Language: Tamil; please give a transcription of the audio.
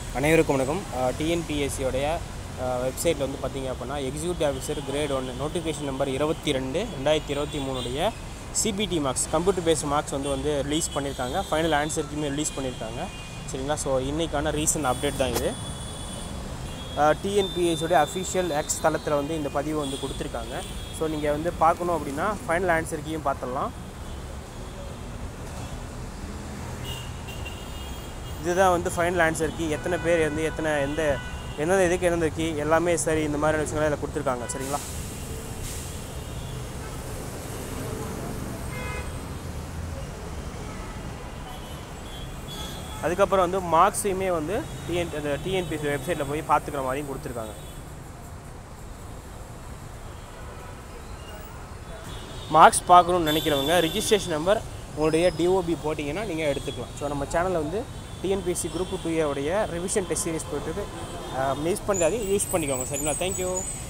அனைவருக்கும் வணக்கம் டிஎன்பிஎஸ்சியோடைய வெப்சைட்டில் வந்து பார்த்தீங்க அப்படின்னா எக்ஸிக்யூட்டிவ் ஆஃபீஸர் கிரேட் ஒன்று நோட்டிஃபிகேஷன் நம்பர் இருபத்தி ரெண்டு ரெண்டாயிரத்தி இருபத்தி மூணுடைய CBT marks computer based marks வந்து வந்து ரிலீஸ் பண்ணியிருக்காங்க ஃபைனல் ஆன்சருக்குமே ரிலீஸ் பண்ணியிருக்காங்க சரிங்களா ஸோ இன்றைக்கான ரீசன்ட் அப்டேட் தான் இது டிஎன்பிஎஸ்சியோடைய அஃபிஷியல் எக்ஸ் தளத்தில் வந்து இந்த பதிவு வந்து கொடுத்துருக்காங்க ஸோ நீங்கள் வந்து பார்க்கணும் அப்படின்னா ஃபைனல் ஆன்சருக்கையும் பார்த்துடலாம் இதுதான் வந்து ஃபைனல் ஆன்சருக்கு எத்தனை பேர் வந்து எத்தனை எந்த எந்தெந்த இதுக்கு எந்தெந்த கீ எல்லாமே சரி இந்த மாதிரி விஷயங்களை இதில் கொடுத்துருக்காங்க சரிங்களா அதுக்கப்புறம் வந்து மார்க்ஸையுமே வந்து டிஎன் அந்த டிஎன்பிசி வெப்சைட்டில் போய் பார்த்துக்கிற மாதிரியும் கொடுத்துருக்காங்க மார்க்ஸ் பார்க்கணுன்னு நினைக்கிறவங்க ரிஜிஸ்ட்ரேஷன் நம்பர் உங்களுடைய டிஓபி போட்டிங்கன்னா நீங்கள் எடுத்துக்கலாம் ஸோ நம்ம சேனலில் வந்து டிஎன்பிஎஸ்சி குரூப் டூ உடைய ரிவிஷன் டெஸ்ட் சீரிஸ் போயிட்டு மிஸ் பண்ணாதீங்க யூஸ் பண்ணிக்கோங்க சரிங்களா தேங்க்யூ